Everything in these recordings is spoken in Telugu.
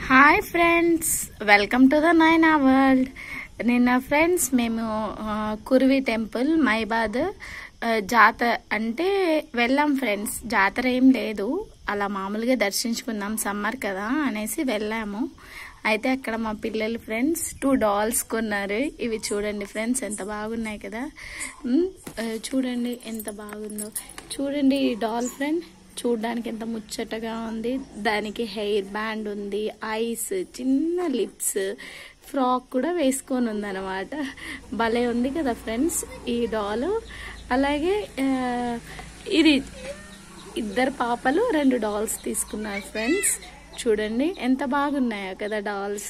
hi friends welcome to the Naina world నిన్న ఫ్రెండ్స్ మేము ఆ, కుర్వి టెంపుల్ మైబాద్ ఆ, జాతర అంటే వెళ్ళాం ఫ్రెండ్స్ జాతర ఏం లేదు అలా మామూలుగా దర్శించుకుందాం సమ్మర్ కదా అనేసి వెళ్ళాము అయితే అక్కడ మా పిల్లలు ఫ్రెండ్స్ టూ డాల్స్ కొన్నారు ఇవి చూడండి ఫ్రెండ్స్ ఎంత బాగున్నాయి కదా ఉమ్, ఆ, చూడండి ఎంత బాగుందో చూడండి ఈ డాల్ ఫ్రెండ్ చూడడానికి ఎంత ముచ్చటగా ఉంది దానికి హెయిర్ బ్యాండ్ ఉంది ఐస్ చిన్న లిప్స్ ఫ్రాక్ కూడా వేసుకొని ఉందన్నమాట భలే ఉంది కదా ఫ్రెండ్స్ ఈ డాల్ అలాగే ఆ, ఇది ఇద్దరు పాపలు రెండు డాల్స్ తీసుకున్నారు ఫ్రెండ్స్ చూడండి ఎంత బాగున్నాయో కదా dolls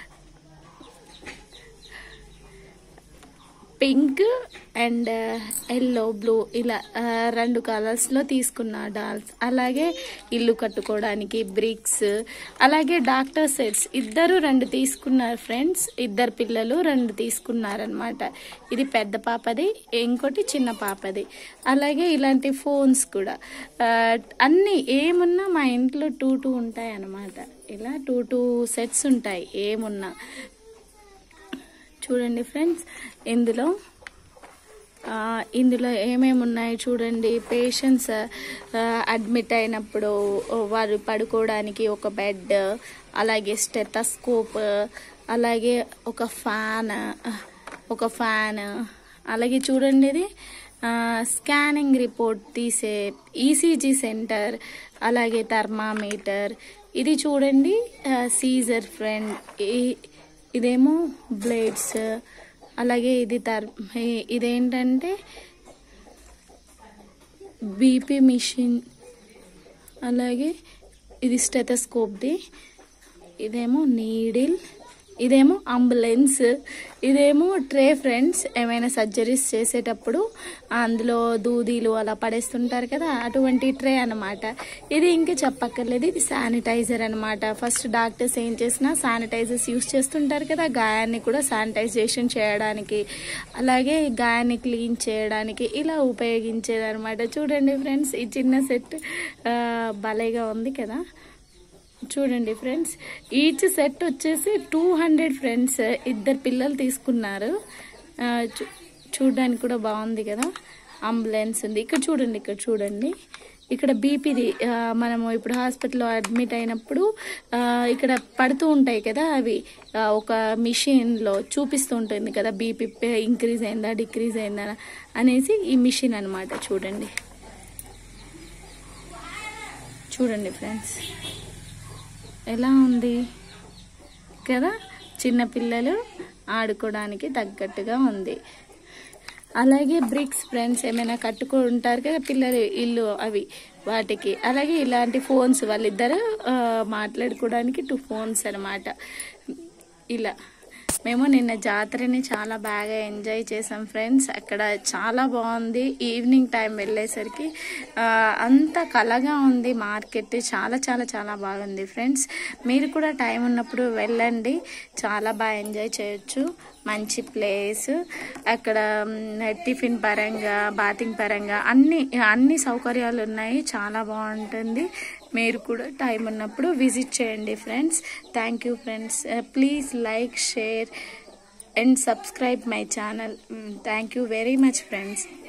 pink and yellow blue ఇలా ఆ, రెండు కలర్స్ లో తీసుకున్నా డాల్స్ అలాగే ఇల్లు కట్టుకోవడానికి బ్రిక్స్ అలాగే డాక్టర్ సెట్స్ ఇద్దరు రెండు తీసుకున్నారు ఫ్రెండ్స్ ఇద్దరు పిల్లలు రెండు తీసుకున్నారనమాట ఇది పెద్ద పాపది ఇంకోటి చిన్న పాపది అలాగే ఇలాంటి ఫోన్స్ కూడా ఆ, అన్ని ఏమున్నా మా ఇంట్లో టూ టూ ఉంటాయి అన్నమాట ఇలా టూ టూ సెట్స్ ఉంటాయి ఏమున్నా చూడండి ఫ్రెండ్స్ ఇందులో ఆ, ఇందులో ఏమేమి ఉన్నాయి చూడండి పేషెంట్స్ అడ్మిట్ అయినప్పుడు వారు పడుకోవడానికి ఒక బెడ్ అలాగే స్టెటస్కోప్ అలాగే ఒక ఫ్యాన్ ఒక ఫ్యాన్ అలాగే చూడండి ఇది ఆ, స్కానింగ్ రిపోర్ట్ తీసే ఈసీజీ సెంటర్ అలాగే థర్మామీటర్ ఇది చూడండి ఆ, సీజర్ ఫ్రెండ్ ఈ- ఇదేమో బ్లేడ్స్ అలాగే ఇది తర్ ఈ- ఇదేంటంటే బీపీ మిషన్ అలాగే ఇది స్టెథోస్కోప్ది ఇదేమో నీడిల్ ఇదేమో అంబులెన్స్ ఇదేమో ట్రే ఫ్రెండ్స్ ఏమైనా సర్జరీస్ చేసేటప్పుడు అందులో దూదీలు అలా పడేస్తుంటారు కదా అటువంటి ట్రే అన్నమాట ఇది ఇంకా చెప్పక్కర్లేదు ఇది శానిటైజర్ అన్నమాట ఫస్ట్ డాక్టర్స్ ఏం చేసినా శానిటైజర్స్ యూస్ చేస్తుంటారు కదా గాయాన్ని కూడా శానిటైజేషన్ చేయడానికి అలాగే గాయాన్ని క్లీన్ చేయడానికి ఇలా ఉపయోగించేది అనమాట చూడండి ఫ్రెండ్స్ ఈ చిన్న సెట్ భలేగా ఉంది కదా చూడండి ఫ్రెండ్స్ ఈచ్ సెట్ వచ్చేసి టూ హండ్రెడ్ ఫ్రెండ్స్ ఇద్దరు పిల్లలు తీసుకున్నారు ఆ, చూ- చూడడానికి కూడా బాగుంది కదా అంబులెన్స్ ఉంది ఇక్కడ చూడండి ఇక్కడ చూడండి ఇక్కడ బీపీది మనము ఇప్పుడు హాస్పిటల్లో అడ్మిట్ అయినప్పుడు ఆ, ఇక్కడ పడుతూ ఉంటాయి కదా అవి ఆ, ఒక మిషన్లో చూపిస్తూ ఉంటుంది కదా బీపీ ఇంక్రీజ్ అయిందా డిక్రీజ్ అయిందా అనేసి ఈ మిషన్ అన్నమాట చూడండి చూడండి ఫ్రెండ్స్ ఎలా ఉంది కదా చిన్నపిల్లలు ఆడుకోవడానికి తగ్గట్టుగా ఉంది అలాగే బ్రిక్స్ ఫ్రెండ్స్ ఏమైనా కట్టుకుంటారు కదా పిల్లలు ఇల్లు అవి వాటికి అలాగే ఇలాంటి ఫోన్స్ వాళ్ళిద్దరు ఆ, మాట్లాడుకోవడానికి టూ ఫోన్స్ అన్నమాట ఇలా మేము నిన్న జాతరని చాలా బాగా ఎంజాయ్ చేసాం ఫ్రెండ్స్ అక్కడ చాలా బాగుంది ఈవినింగ్ టైం వెళ్ళేసరికి ఆ, అంత కలగా ఉంది మార్కెట్ చాలా చాలా చాలా బాగుంది ఫ్రెండ్స్ మీరు కూడా టైం ఉన్నప్పుడు వెళ్ళండి చాలా బాగా ఎంజాయ్ చేయొచ్చు మంచి ప్లేస్ అక్కడ మ్, టిఫిన్ పరంగా బాతింగ్ పరంగా అన్ని అన్ని సౌకర్యాలు ఉన్నాయి చాలా బాగుంటుంది మీరు కూడా టైం ఉన్నప్పుడు విజిట్ చేయండి friends thank you friends please like share and subscribe my channel thank you very much friends